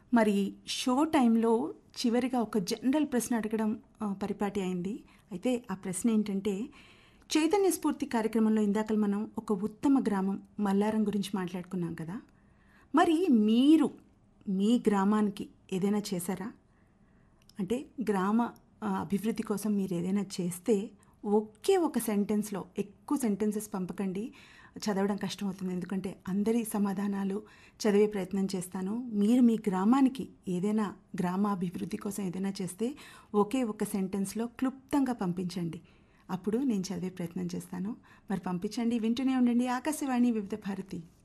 మరి షో టైంలో చివరిగా ఒక జనరల్ ప్రశ్న అడగడం ఆ, పరిపాటి అయింది అయితే ఆ ప్రశ్న ఏంటంటే చైతన్య స్ఫూర్తి కార్యక్రమంలో ఇందాక మనం ఒక ఉత్తమ గ్రామం మల్లారం గురించి మాట్లాడుకున్నాం కదా మరి మీరు మీ గ్రామానికి ఏదైనా చేశారా అంటే గ్రామ ఆ, అభివృద్ధి కోసం మీరు ఏదైనా చేస్తే ఒకే ఒక సెంటెన్స్లో ఎక్కువ సెంటెన్సెస్ పంపకండి చదవడం కష్టమవుతుంది ఎందుకంటే అందరి సమాధానాలు చదివే ప్రయత్నం చేస్తాను మీరు మీ గ్రామానికి ఏదైనా గ్రామ అభివృద్ధి కోసం ఏదైనా చేస్తే ఒకే ఒక సెంటెన్స్లో క్లుప్తంగా పంపించండి అప్పుడు నేను చదివే ప్రయత్నం చేస్తాను మరి పంపించండి వింటూనే ఉండండి ఆకాశవాణి వివిధ భారతి